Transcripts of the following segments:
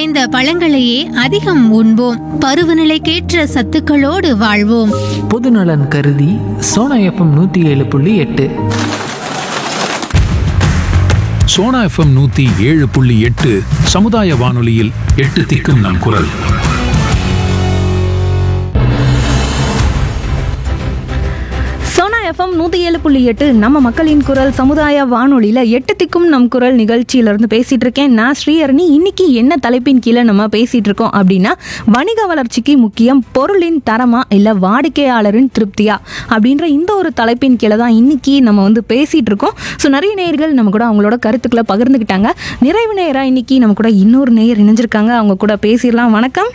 நிறைந்த பழங்களையே அதிகம் உண்போம் பருவநிலைக்கேற்ற சத்துக்களோடு வாழ்வோம் பொதுநலன் கருதி சோனா எஃப்எம் நூற்றி ஏழு புள்ளி எட்டு சோனா எஃப்எம் நூத்தி ஏழு புள்ளி எட்டு சமுதாய வானொலியில் எட்டு திக்கும் நம் குரல் சோனா எஃப்எம் நூற்றி ஏழு புள்ளி எட்டு நம்ம மக்களின் குரல் சமுதாய வானொலியில் எட்டு திக்கும் நம் குரல் நிகழ்ச்சியிலேருந்து பேசிகிட்டு இருக்கேன் நான் ஸ்ரீஹரணி இன்னைக்கு என்ன தலைப்பின் கீழே நம்ம பேசிகிட்டு இருக்கோம் அப்படின்னா வணிக வளர்ச்சிக்கு முக்கியம் பொருளின் தரமா இல்லை வாடிக்கையாளரின் திருப்தியா அப்படின்ற இந்த ஒரு தலைப்பின் கீழே தான் இன்னைக்கு நம்ம வந்து பேசிகிட்டு இருக்கோம் ஸோ நிறைய நேயர்கள் நம்ம கூட அவங்களோட கருத்துக்களை பகிர்ந்துக்கிட்டாங்க நிறைவு நேயராக இன்னைக்கு நம்ம கூட இன்னொரு நேயர் இணைஞ்சிருக்காங்க அவங்க கூட பேசிடலாம் வணக்கம்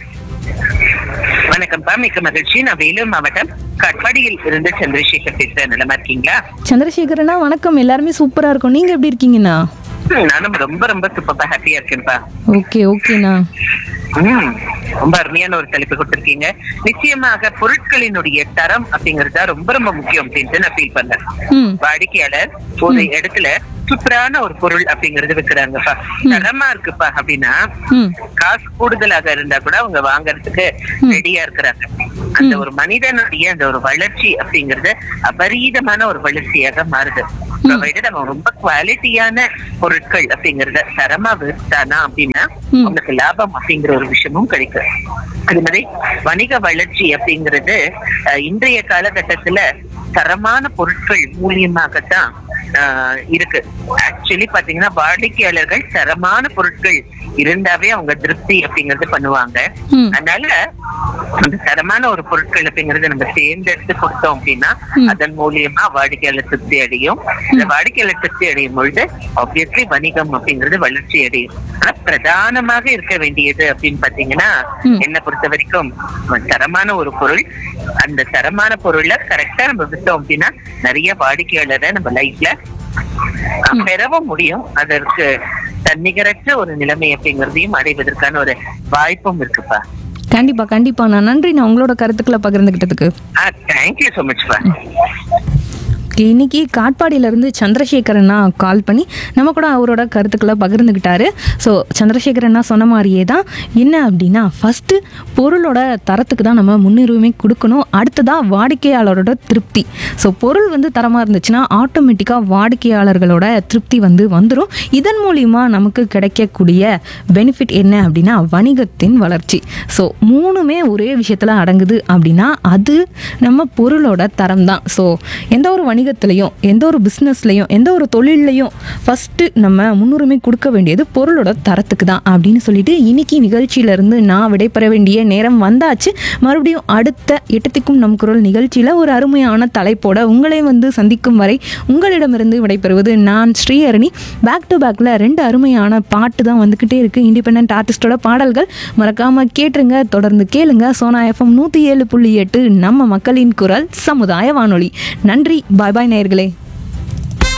வணக்கம்ப்பா மிக்க மகிழ்ச்சி நான் வேலூர் மாவட்டம் கட்பாடியில் இருந்து சந்திரசேகர் பேசுறேன் நலமா இருக்கீங்களா சந்திரசேகரனா வணக்கம் எல்லாருமே சூப்பராக இருக்கும் நீங்கள் எப்படி இருக்கீங்கண்ணா ம், நானும் ரொம்ப ரொம்ப சூப்பரா ஹாப்பியா இருக்கேன்ப்பா ஓகே ஓகேண்ணா ம், ரொம்ப அருமையான ஒரு தலைப்பு கொடுத்திருக்கீங்க நிச்சயமாக பொருட்களினுடைய தரம் அப்படிங்கறது தான் ரொம்ப ரொம்ப முக்கியம் அப்படின்ட்டு நான் ஃபீல் பண்ணேன் ம் வாடிக்கையாளர் ஒரு இடத்துல சூப்பரான ஒரு பொருள் அப்படிங்கறது விற்கிறாங்கப்பா தரமா இருக்குப்பா அப்படின்னா ம் காசு கூடுதலாக இருந்தா கூட அவங்க வாங்குறதுக்கு ரெடியா இருக்கிறாங்க அந்த ஒரு மனிதனுடைய அந்த ஒரு வளர்ச்சி அப்படிங்கறது அபரீதமான ஒரு வளர்ச்சியாக மாறுது Provided அவன் ரொம்ப குவாலிட்டியான பொருட்கள் அப்படிங்கறத தரமா விற்றானா அப்படின்னா ம். அவனுக்கு லாபம் அப்படிங்கிற ஒரு விஷயமும் கிடைக்கும் அது மாதிரி வணிக வளர்ச்சி அப்படிங்கிறது அஹ், இன்றைய காலகட்டத்துல தரமான பொருட்கள் மூலியமாகத்தான் ஆஹ், இருக்கு ஆக்சுவலி பாத்தீங்கன்னா வாடிக்கையாளர்கள் தரமான பொருட்கள் இருந்தாவே அவங்க திருப்தி அப்படிங்கறது பண்ணுவாங்க ம். அதனால அந்த தரமான ஒரு பொருட்கள் அப்படிங்கறத நம்ம தேர்ந்தெடுத்து கொடுத்தோம் அப்படின்னா ம். அதன் மூலியமா வாடிக்கையாளர் திருப்தி அடையும் இந்த வாடிக்கையாளர் திருப்தி அடையும் பொழுது ஆப்வியஸ்லி வணிகம் அப்படிங்கிறது வளர்ச்சி அடையும் ஆனா பிரதானமாக இருக்க வேண்டியது அப்படின்னு பாத்தீங்கன்னா ம். என்னை பொறுத்த வரைக்கும் தரமான ஒரு பொருள் அந்த தரமான பொருளை கரெக்டா நம்ம வித்தோம் அப்படின்னா நிறைய வாடிக்கையாளரை நம்ம லைஃப்ல பெறவும் முடியும் அதற்கு தன்னிகரற்ற ஒரு நிலைமை அப்படிங்கறதையும் அடைவதற்கான ஒரு வாய்ப்பும் இருக்குப்பா கண்டிப்பா கண்டிப்பா நான் நன்றி நான் உங்களோட கருத்துக்களை பகிர்ந்துக்கிட்டதுக்கு ஆ தேங்க்யூ so much பா Okay, இன்னைக்கு காட்பாடியிலேருந்து சந்திரசேகரண்ணா கால் பண்ணி நம்ம கூட அவரோட கருத்துக்களை பகிர்ந்துக்கிட்டாரு ஸோ சந்திரசேகரண்ணா சொன்ன மாதிரியே தான் என்ன அப்படின்னா ஃபஸ்ட்டு பொருளோட தரத்துக்கு தான் நம்ம முன்னுரிமை கொடுக்கணும் அடுத்ததாக வாடிக்கையாளரோட திருப்தி ஸோ பொருள் வந்து தரமாக இருந்துச்சுன்னா ஆட்டோமேட்டிக்காக வாடிக்கையாளர்களோட திருப்தி வந்து வந்துடும் இதன் மூலிமா நமக்கு கிடைக்கக்கூடிய பெனிஃபிட் என்ன அப்படின்னா வணிகத்தின் வளர்ச்சி ஸோ மூணுமே ஒரே விஷயத்தில் அடங்குது அப்படின்னா அது நம்ம பொருளோட தரம் தான் ஸோ எந்த ஒரு வணிகத்திலையும் எந்த ஒரு பிஸ்னஸ்லையும் எந்த ஒரு தொழில்லையும் ஃபஸ்ட்டு நம்ம முன்னுரிமை கொடுக்க வேண்டியது பொருளோட தரத்துக்கு தான் அப்படின்னு சொல்லிட்டு இன்னைக்கு நிகழ்ச்சியிலேருந்து நான் விடைபெற வேண்டிய நேரம் வந்தாச்சு மறுபடியும் அடுத்த எட்டத்திக்கும் நம் குரல் நிகழ்ச்சியில் ஒரு அருமையான தலைப்போட உங்களை வந்து சந்திக்கும் வரை உங்களிடமிருந்து விடைபெறுவது நான் ஸ்ரீஹரணி பேக் டு பேக்கில் ரெண்டு அருமையான பாட்டு தான் வந்துக்கிட்டே இருக்குது இண்டிபெண்ட் ஆர்டிஸ்டோட பாடல்கள் மறக்காமல் கேட்டுருங்க தொடர்ந்து கேளுங்க சோனா எஃப்எம் நூற்றி ஏழு புள்ளி எட்டு நம்ம மக்களின் குரல் சமுதாய வானொலி நன்றி பாய் பாய் நேயர்களே